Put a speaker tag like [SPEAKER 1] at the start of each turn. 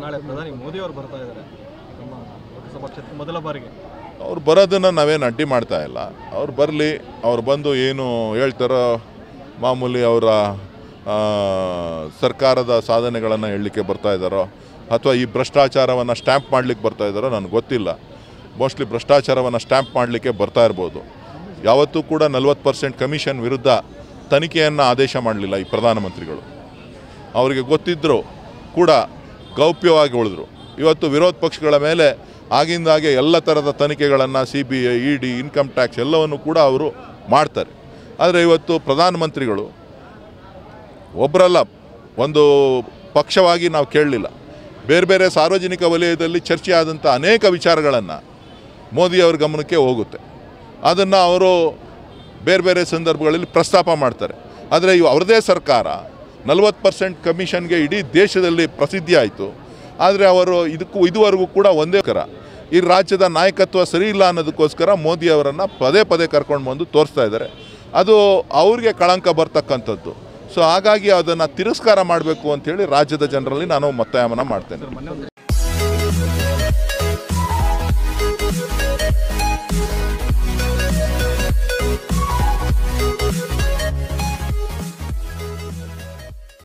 [SPEAKER 1] ನಾಳೆ ಪ್ರಧಾನಿ ಮೋದಿ ಅವರು ಬರ್ತಾ ಇದ್ದಾರೆ ನಮ್ಮ ಲೋಕಸಭಾ ಕ್ಷೇತ್ರ ಮೊದಲ ಬಾರಿಗೆ
[SPEAKER 2] ಅವ್ರು ಬರೋದನ್ನು ನಾವೇನು ಅಡ್ಡಿ ಮಾಡ್ತಾ ಇಲ್ಲ ಅವ್ರು ಬರಲಿ ಅವ್ರು ಬಂದು ಏನು ಹೇಳ್ತಾರೋ ಮಾಮೂಲಿ ಅವರ ಆ, ಸರ್ಕಾರದ ಸಾಧನೆಗಳನ್ನು ಹೇಳಲಿಕ್ಕೆ ಬರ್ತಾ ಇದ್ದಾರೋ ಅಥವಾ ಈ ಭ್ರಷ್ಟಾಚಾರವನ್ನು ಸ್ಟ್ಯಾಂಪ್ ಮಾಡಲಿಕ್ಕೆ ಬರ್ತಾ ಇದ್ದಾರೋ ನನಗೆ ಗೊತ್ತಿಲ್ಲ ಮೋಸ್ಟ್ಲಿ ಭ್ರಷ್ಟಾಚಾರವನ್ನು ಸ್ಟ್ಯಾಂಪ್ ಮಾಡಲಿಕ್ಕೆ ಬರ್ತಾ ಇರ್ಬೋದು ಯಾವತ್ತೂ ಕೂಡ ನಲ್ವತ್ತು ಪರ್ಸೆಂಟ್ ಕಮಿಷನ್ ವಿರುದ್ಧ ತನಿಖೆಯನ್ನು ಆದೇಶ ಮಾಡಲಿಲ್ಲ ಈ ಪ್ರಧಾನಮಂತ್ರಿಗಳು ಅವರಿಗೆ ಗೊತ್ತಿದ್ದರೂ ಕೂಡ ಗೌಪ್ಯವಾಗಿ ಉಳಿದ್ರು ಇವತ್ತು ವಿರೋಧ ಪಕ್ಷಗಳ ಮೇಲೆ ಆಗಿಂದಾಗೆ ಎಲ್ಲ ಥರದ ತನಿಖೆಗಳನ್ನು C B I E D income tax ಎಲ್ಲವನ್ನು ಕೂಡ ಅವರು ಮಾಡ್ತಾರೆ ಆದರೆ ಇವತ್ತು ಪ್ರಧಾನಮಂತ್ರಿಗಳು ಒಬ್ಬರಲ್ಲ ಒಂದು ಪಕ್ಷವಾಗಿ ನಾವು ಕೇಳಲಿಲ್ಲ ಬೇರೆ ಬೇರೆ ಸಾರ್ವಜನಿಕ ವಲಯದಲ್ಲಿ ಚರ್ಚೆ ಆದಂಥ ಅನೇಕ ವಿಚಾರಗಳನ್ನು ಮೋದಿಯವ್ರ ಗಮನಕ್ಕೆ ಹೋಗುತ್ತೆ ಅದನ್ನು ಅವರು ಬೇರೆ ಬೇರೆ ಸಂದರ್ಭಗಳಲ್ಲಿ ಪ್ರಸ್ತಾಪ ಮಾಡ್ತಾರೆ ಆದರೆ ಇವು ಅವ್ರದ್ದೇ ಸರ್ಕಾರ ನಲವತ್ತು ಪರ್ಸೆಂಟ್ ಕಮಿಷನ್ಗೆ ಇಡೀ ದೇಶದಲ್ಲಿ ಪ್ರಸಿದ್ಧಿ ಆಯಿತು ಆದರೆ ಅವರು ಇದಕ್ಕೂ ಇದುವರೆಗೂ ಕೂಡ ಒಂದೇ ಕರ ಈ ರಾಜ್ಯದ ನಾಯಕತ್ವ ಸರಿ ಇಲ್ಲ ಅನ್ನೋದಕ್ಕೋಸ್ಕರ ಮೋದಿ ಅವರನ್ನು ಪದೇ ಪದೇ ಕರ್ಕೊಂಡು ಬಂದು ತೋರಿಸ್ತಾ ಇದ್ದಾರೆ ಅದು ಅವ್ರಿಗೆ ಕಳಂಕ ಬರ್ತಕ್ಕಂಥದ್ದು ಸೊ ಹಾಗಾಗಿ ಅದನ್ನು ತಿರಸ್ಕಾರ ಮಾಡಬೇಕು ಅಂತೇಳಿ ರಾಜ್ಯದ ಜನರಲ್ಲಿ ನಾನು ಒತ್ತಾಯವನ್ನು ಮಾಡ್ತೇನೆ
[SPEAKER 1] ಸರ್ ಮೊನ್ನೆ ಒಂದು